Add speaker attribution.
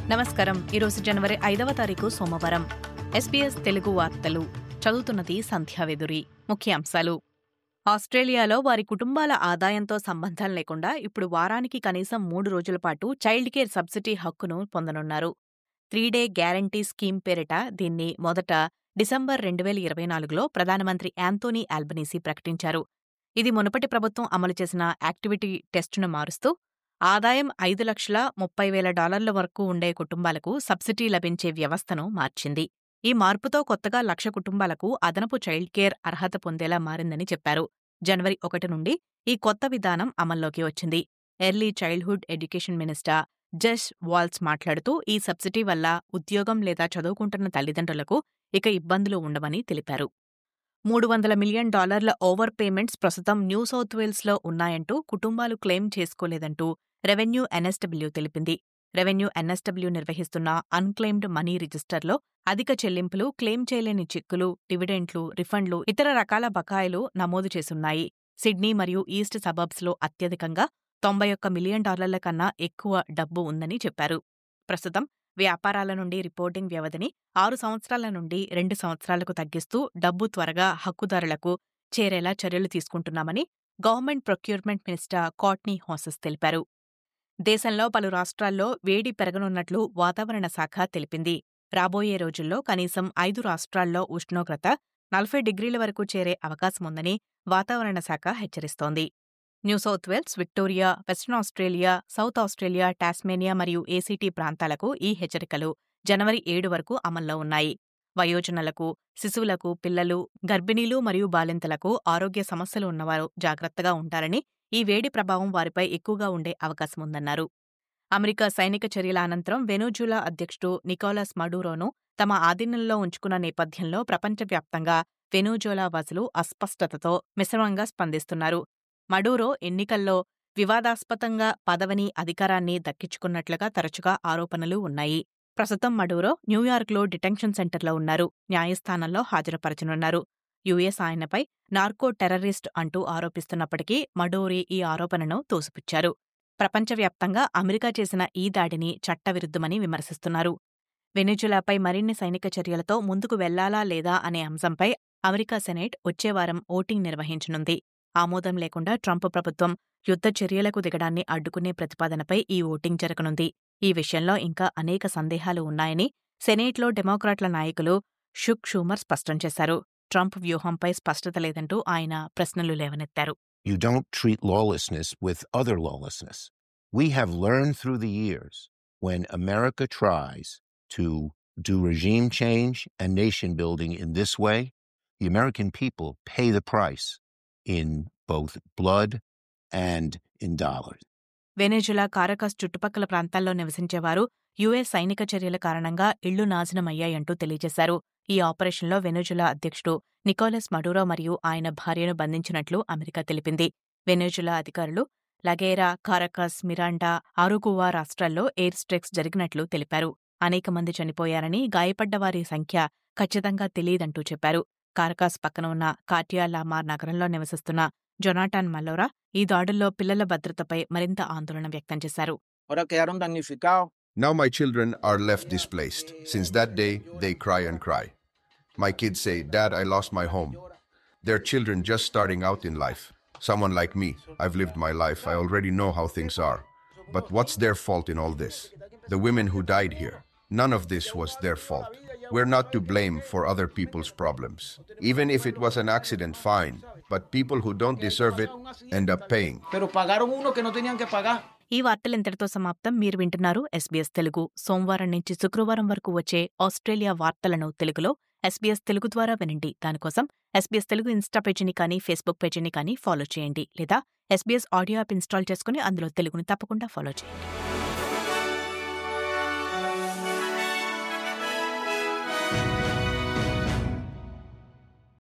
Speaker 1: నమస్కారం ఈరోజు జనవరి ఐదవ తారీఖు సోమవారం ఎస్పీఎస్ తెలుగు వార్తలు చదువుతున్నది సంధ్యావెదురి ముఖ్యాంశాలు ఆస్ట్రేలియాలో వారి కుటుంబాల ఆదాయంతో సంబంధం లేకుండా ఇప్పుడు వారానికి కనీసం మూడు రోజుల పాటు చైల్డ్ కేర్ సబ్సిడీ హక్కును పొందనున్నారు త్రీ డే గ్యారంటీ స్కీమ్ పేరిట దీన్ని మొదట డిసెంబర్ రెండు వేల ఇరవై నాలుగులో ప్రధానమంత్రి యాంతోనీ ఆల్బనీసీ ప్రకటించారు ఇది మునుపటి ప్రభుత్వం అమలు చేసిన యాక్టివిటీ టెస్టును మారుస్తూ ఆదాయం ఐదు లక్షల ముప్పై వేల డాలర్ల వరకు ఉండే కుటుంబాలకు సబ్సిడీ లభించే వ్యవస్థను మార్చింది ఈ మార్పుతో కొత్తగా లక్ష కుటుంబాలకు అదనపు చైల్డ్ కేర్ అర్హత పొందేలా మారిందని చెప్పారు జనవరి ఒకటి నుండి ఈ కొత్త విధానం అమల్లోకి వచ్చింది early childhood education minister Jess Walsh మాట్లాడుతూ ఈ సబ్సిడీ వల్ల ఉద్యోగం లేదా చదువుకుంటున్న తల్లిదండ్రులకు ఇక ఇబ్బందులు ఉండవని తెలిపారు మూడు వందల మిలియన్ డాలర్ల ఓవర్ పేమెంట్స్ ప్రస్తుతం న్యూ సౌత్ వేల్స్లో ఉన్నాయంటూ కుటుంబాలు క్లెయిమ్ చేసుకోలేదంటూ రెవెన్యూ ఎన్ఎస్డబ్ల్యూ తెలిపింది రెవెన్యూ ఎన్ఎస్డబ్ల్యూ నిర్వహిస్తున్న అన్క్లెయిమ్డ్ మనీ రిజిస్టర్లో అధిక చెల్లింపులు క్లెయిమ్ చేయలేని చెక్కులు డివిడెంట్లు రిఫండ్లు ఇతర రకాల బకాయిలు నమోదు చేసున్నాయి సిడ్నీ మరియు ఈస్ట్ సబర్బ్స్లో అత్యధికంగా తొంభై ఒక్క మిలియన్ డాలర్ల కన్నా ఎక్కువ డబ్బు ఉందని చెప్పారు ప్రస్తుతం వ్యాపారాల నుండి రిపోర్టింగ్ వ్యవధిని ఆరు సంవత్సరాల నుండి రెండు సంవత్సరాలకు తగ్గిస్తూ డబ్బు త్వరగా హక్కుదారులకు చేరేలా చర్యలు తీసుకుంటున్నామని government procurement minister Courtney Houssos తెలిపారు దేశంలో పలు రాష్ట్రాల్లో వేడి పెరగనున్నట్లు వాతావరణ శాఖ తెలిపింది రాబోయే రోజుల్లో కనీసం ఐదు రాష్ట్రాల్లో ఉష్ణోగ్రత నలభై డిగ్రీల వరకు చేరే అవకాశముందని వాతావరణ శాఖ హెచ్చరిస్తోంది New South Wales Victoria Western Australia South Australia Tasmania మరియు ఏసీటీ ప్రాంతాలకు ఈ హెచ్చరికలు జనవరి ఏడు వరకు అమల్లో ఉన్నాయి వయోజనులకు శిశువులకు పిల్లలు గర్భిణీలు మరియు బాలింతలకు ఆరోగ్య సమస్యలు ఉన్నవారు జాగ్రత్తగా ఉంటారని ఈ వేడి ప్రభావం వారిపై ఎక్కువగా ఉండే అవకాశముందన్నారు అమెరికా సైనిక చర్యల అనంతరం వెనుజులా అధ్యక్షుడు నికోలస్ మడూరోను తమ ఆధీనంలో ఉంచుకున్న నేపథ్యంలో ప్రపంచవ్యాప్తంగా వెనుజులా వాసులు అస్పష్టతతో మిశ్రమంగా స్పందిస్తున్నారు మడూరో ఎన్నికల్లో వివాదాస్పదంగా పదవిని అధికారాన్ని దక్కించుకున్నట్లుగా తరచుగా ఆరోపణలు ఉన్నాయి ప్రస్తుతం మడూరో న్యూయార్క్లో డిటెన్షన్ సెంటర్లో ఉన్నారు న్యాయస్థానంలో హాజరుపరచనున్నారు యుఎస్ ఆయనపై నార్కో టెర్రరిస్ట్ అంటూ ఆరోపిస్తున్నప్పటికీ మడోరీ ఈ ఆరోపణను తోసిపుచ్చారు ప్రపంచవ్యాప్తంగా అమెరికా చేసిన ఈ దాడిని చట్టవిరుద్ధమని విమర్శిస్తున్నారు వెనిజులాపై మరిన్ని సైనిక చర్యలతో ముందుకు వెళ్లాలా లేదా అనే అంశంపై అమెరికా సెనేట్ వచ్చేవారం ఓటింగ్ నిర్వహించనుంది ఆమోదం లేకుండా ట్రంప్ ప్రభుత్వం యుద్ధ చర్యలకు దిగడాన్ని అడ్డుకునే ప్రతిపాదనపై ఈ ఓటింగ్ జరగనుంది ఈ విషయంలో ఇంకా అనేక సందేహాలు ఉన్నాయని సెనేట్లో డెమోక్రాట్ల నాయకులు షుక్ షూమర్ స్పష్టం చేశారు ట్రంప్ వ్యూహంపై స్పష్టత లేదంటూ ఆయన ప్రశ్నలు లేవనెత్తారు
Speaker 2: You don't treat lawlessness with other lawlessness. We have learned through the years when America tries to do regime change and nation building in this way, the American people pay the price in both blood and in dollars.
Speaker 1: Venezuela Caracas చుట్టుపక్కల ప్రాంతాల్లో నివసించేవారు US సైనిక చర్యల కారణంగా ఇళ్లు నాశనమయ్యాయంటూ తెలియజేశారు ఈ ఆపరేషన్లో Venezuela అధ్యక్షుడు నికోలస్ మడూరో మరియు ఆయన భార్యను బంధించినట్లు అమెరికా తెలిపింది వెనెజులా అధికారులు లగేరా కారకస్ మిరాండా ఆరుగువా రాష్ట్రాల్లో ఎయిర్ స్ట్రైక్స్ జరిగినట్లు తెలిపారు అనేక మంది చనిపోయారని గాయపడ్డ వారి సంఖ్య ఖచ్చితంగా తెలియదంటూ చెప్పారు కారకాస్ పక్కన ఉన్న కాటియా లామార్ నగరంలో నివసిస్తున్న జొనాటాన్ మల్లోరా ఈ దాడుల్లో పిల్లల భద్రతపై మరింత ఆందోళన వ్యక్తం చేశారు
Speaker 3: Ahora quedaron damnificados.
Speaker 4: Now my children are left displaced. Since that day, they cry and cry. My kids say, Dad, I lost my home. They're children just starting out in life. Someone like me, I've lived my life. I already know how things are. But what's their fault in all this? The women who died here. None of this was their fault. We're not to blame for other people's problems. Even if it was an accident, fine. But people who don't deserve it end up paying.
Speaker 3: Pero pagaron uno que no tenían que pagar.
Speaker 1: ఈ వార్తలు ఇంతటితో సమాప్తం మీరు వింటున్నారు SBS Telugu సోమవారం నుంచి శుక్రవారం వరకు వచ్చే ఆస్ట్రేలియా వార్తలను తెలుగులో ఎస్బీఎస్ తెలుగు ద్వారా వినండి దానికోసం ఎస్బీఎస్ తెలుగు ఇన్స్టా పేజీని కానీ ఫేస్బుక్ పేజీని కానీ ఫాలో చేయండి లేదా ఎస్బీఎస్ ఆడియో యాప్ ఇన్స్టాల్ చేసుకుని అందులో తెలుగుని తప్పకుండా ఫాలో చేయండి